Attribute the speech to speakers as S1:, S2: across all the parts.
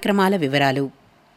S1: కార్యక్రమాల వివరాలు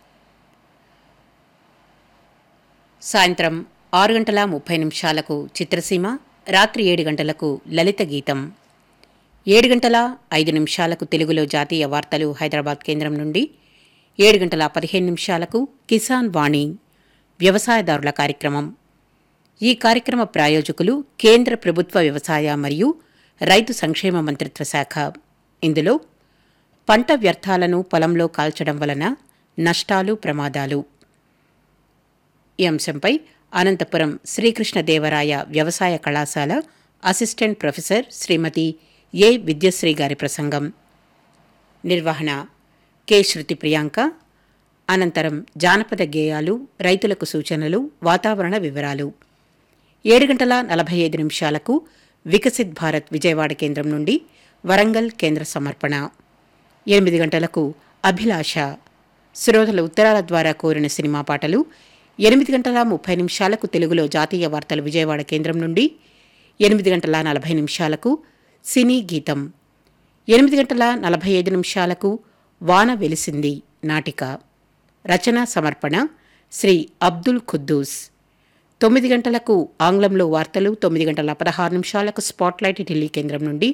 S1: సాయంత్రం ఆరు గంటల ముప్పై నిమిషాలకు చిత్రసీమ రాత్రి ఏడు గంటలకు లలిత గీతం ఏడు గంటల ఐదు నిమిషాలకు తెలుగులో జాతీయ వార్తలు హైదరాబాద్ కేంద్రం నుండి ఏడు గంటల పదిహేను నిమిషాలకు కిసాన్ వాణి వ్యవసాయదారుల కార్యక్రమం ఈ కార్యక్రమ ప్రాయోజకులు కేంద్ర ప్రభుత్వ వ్యవసాయ మరియు రైతు సంక్షేమ మంత్రిత్వ శాఖ ఇందులో పంట వ్యర్థాలను పొలంలో కాల్చడం వలన నష్టాలు ప్రమాదాలు ఈ అంశంపై అనంతపురం శ్రీకృష్ణదేవరాయ వ్యవసాయ కళాశాల assistant professor Srimati A Vidyasri గారి ప్రసంగం నిర్వహణ కె శృతి ప్రియాంక అనంతరం జానపద గేయాలు రైతులకు సూచనలు వాతావరణ వివరాలు ఏడు గంటల నలభై ఐదు నిమిషాలకు వికసిత్ భారత్ విజయవాడ కేంద్రం నుండి వరంగల్ కేంద్ర సమర్పణ ఎనిమిది గంటలకు అభిలాష శ్రోతల ఉత్తరాల ద్వారా కోరిన సినిమా పాటలు ఎనిమిది గంటల ముప్పై నిమిషాలకు తెలుగులో జాతీయ వార్తలు విజయవాడ కేంద్రం నుండి ఎనిమిది గంటల నలభై నిమిషాలకు సినీ గీతం ఎనిమిది గంటల నలభై ఐదు నిమిషాలకు వాన వెలిసింది నాటిక రచనా సమర్పణ శ్రీ అబ్దుల్ ఖుద్దూస్ తొమ్మిది గంటలకు ఆంగ్లంలో వార్తలు తొమ్మిది గంటల పదహారు నిమిషాలకు స్పాట్లైట్ ఢిల్లీ కేంద్రం నుండి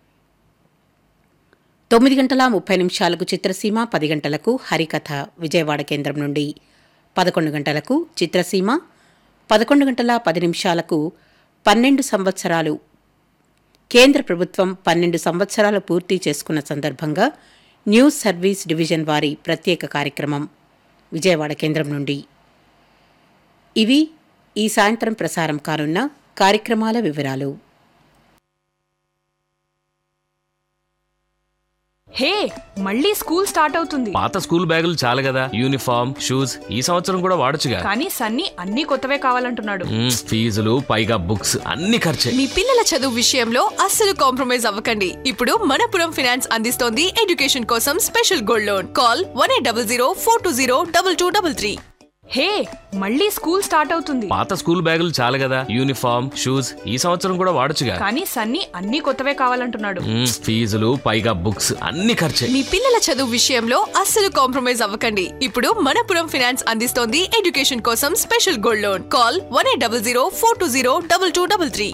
S1: తొమ్మిది గంటల ముప్పై నిమిషాలకు చిత్రసీమ పది గంటలకు హరికథ విజయవాడ కేంద్రం నుండి పదకొండు గంటలకు చిత్రసీమ పదకొండు గంటల పది నిమిషాలకు పన్నెండు సంవత్సరాలు కేంద్ర ప్రభుత్వం పన్నెండు సంవత్సరాలు పూర్తి చేసుకున్న సందర్భంగా న్యూస్ సర్వీస్ డివిజన్ వారి ప్రత్యేక కార్యక్రమం విజయవాడ కేంద్రం నుండి ఇవి ఈ సాయంత్రం ప్రసారం కానున్న కార్యక్రమాల వివరాలు
S2: హే మళ్ళీ స్కూల్ స్టార్ట్ అవుతుంది
S3: పాత స్కూల్ బ్యాగులు చాలు కదా యూనిఫామ్ షూస్ ఈ సంవత్సరం కూడా వాడొచ్చుగా
S2: కానీ సన్నీ అన్ని కొత్తవే కావాలంటున్నాడు
S3: మ్మ్, ఫీజులు పైగా బుక్స్ అన్ని ఖర్చే
S4: మీ పిల్లల చదువు విషయంలో అస్సలు కాంప్రమైజ్ అవ్వకండి ఇప్పుడు మనపురం ఫినాన్స్ అందిస్తోంది ఎడ్యుకేషన్ కోసం special gold loan call one eight double zero four two zero double two double three
S2: hey మళ్ళీ స్కూల్ స్టార్ట్ అవుతుంది
S3: పాత స్కూల్ బ్యాగులు చాలు కదా యూనిఫామ్ షూస్ ఈ సంవత్సరం కూడా వాడొచ్చుగా
S2: కానీ సన్నీ అన్ని కొత్తవే కావాలంటున్నాడు
S3: మ్మ్, ఫీజులు పైగా బుక్స్ అన్ని ఖర్చే
S4: మీ పిల్లల చదువు విషయంలో అస్సలు కాంప్రమైజ్ అవ్వకండి ఇప్పుడు మనపురం ఫినాన్స్ అందిస్తోంది ఎడ్యుకేషన్ కోసం special gold loan call one eight double zero four two zero double two double three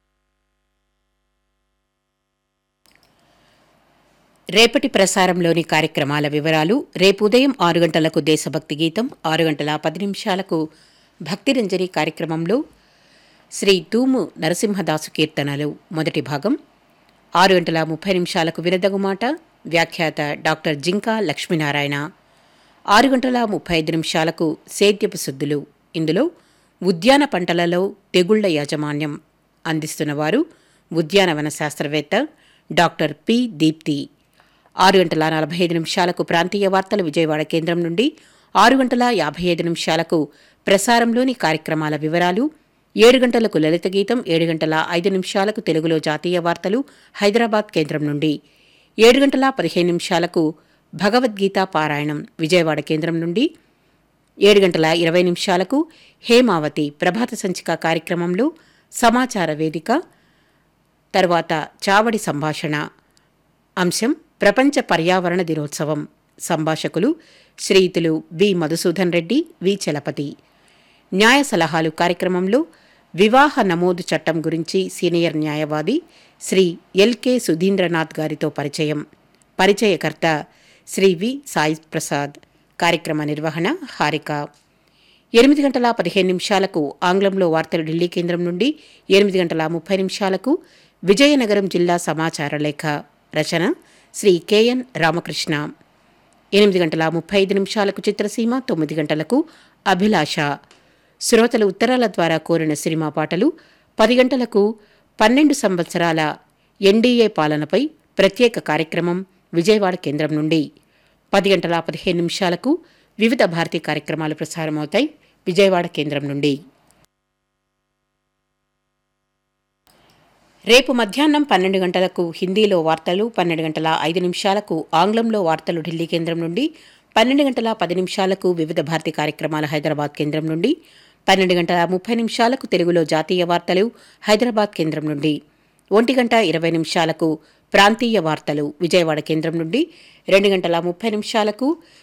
S1: రేపటి ప్రసారంలోని కార్యక్రమాల వివరాలు రేపు ఉదయం ఆరు గంటలకు దేశభక్తి గీతం ఆరు గంటల పది నిమిషాలకు భక్తిరంజని కార్యక్రమంలో శ్రీ తూము నరసింహదాసు కీర్తనలు మొదటి భాగం ఆరు గంటల ముప్పై నిమిషాలకు వినదగు మాట వ్యాఖ్యాత డాక్టర్ జింకా లక్ష్మీనారాయణ ఆరు గంటల ముప్పై ఐదు నిమిషాలకు సేద్యపు శుద్ధులు ఇందులో ఉద్యాన పంటలలో తెగుళ్ల యాజమాన్యం అందిస్తున్నవారు ఉద్యానవన శాస్త్రవేత్త డాక్టర్ పి దీప్తి ఆరు గంటల నలభై ఐదు నిమిషాలకు ప్రాంతీయ వార్తలు విజయవాడ కేంద్రం నుండి ఆరు గంటల యాభై ఐదు నిమిషాలకు ప్రసారంలోని కార్యక్రమాల వివరాలు ఏడు గంటలకు లలిత గీతం ఏడు గంటల ఐదు నిమిషాలకు తెలుగులో జాతీయ వార్తలు హైదరాబాద్ కేంద్రం నుండి ఏడు గంటల పదిహేను నిమిషాలకు భగవద్గీత పారాయణం విజయవాడ కేంద్రం నుండి ఏడు గంటల ఇరవై నిమిషాలకు హేమావతి ప్రభాత సంచిక కార్యక్రమంలో సమాచార వేదిక తర్వాత చావడి సంభాషణ అంశం ప్రపంచ పర్యావరణ దినోత్సవం సంభాషకులు శ్రీయుతులు వి మధుసూదన్ రెడ్డి వి చలపతి న్యాయ సలహాలు కార్యక్రమంలో వివాహ నమోదు చట్టం గురించి సీనియర్ న్యాయవాది శ్రీ ఎల్కే సుధీంద్రనాథ్ గారితో పరిచయం పరిచయకర్త శ్రీ వి సాయి ప్రసాద్ కార్యక్రమ నిర్వహణ హారిక ఎనిమిది గంటల పదిహేను నిమిషాలకు ఆంగ్లంలో వార్తలు ఢిల్లీ కేంద్రం నుండి ఎనిమిది గంటల ముప్పై నిమిషాలకు విజయనగరం జిల్లా సమాచార లేఖ రచన శ్రీ కెఎన్ రామకృష్ణ ఎనిమిది గంటల ముప్పై ఐదు నిమిషాలకు చిత్రసీమ తొమ్మిది గంటలకు అభిలాష శ్రోతలు ఉత్తరాల ద్వారా కోరిన సినిమా పాటలు పది గంటలకు పన్నెండు సంవత్సరాల ఎన్డీఏ పాలనపై ప్రత్యేక కార్యక్రమం విజయవాడ కేంద్రం నుండి పది గంటల పదిహేను నిమిషాలకు వివిధ భారతీ కార్యక్రమాలు ప్రసారమవుతాయి విజయవాడ కేంద్రం నుండి రేపు మధ్యాహ్నం పన్నెండు గంటలకు హిందీలో వార్తలు పన్నెండు గంటల ఐదు నిమిషాలకు ఆంగ్లంలో వార్తలు ఢిల్లీ కేంద్రం నుండి పన్నెండు గంటల పది నిమిషాలకు వివిధ భారతి కార్యక్రమాలు హైదరాబాద్ కేంద్రం నుండి పన్నెండు గంటల ముప్పై నిమిషాలకు తెలుగులో జాతీయ వార్తలు హైదరాబాద్ కేంద్రం నుండి ఒంటి గంట ఇరవై నిమిషాలకు ప్రాంతీయ వార్తలు విజయవాడ కేంద్రం నుండి రెండు గంటల ముప్పై నిమిషాలకు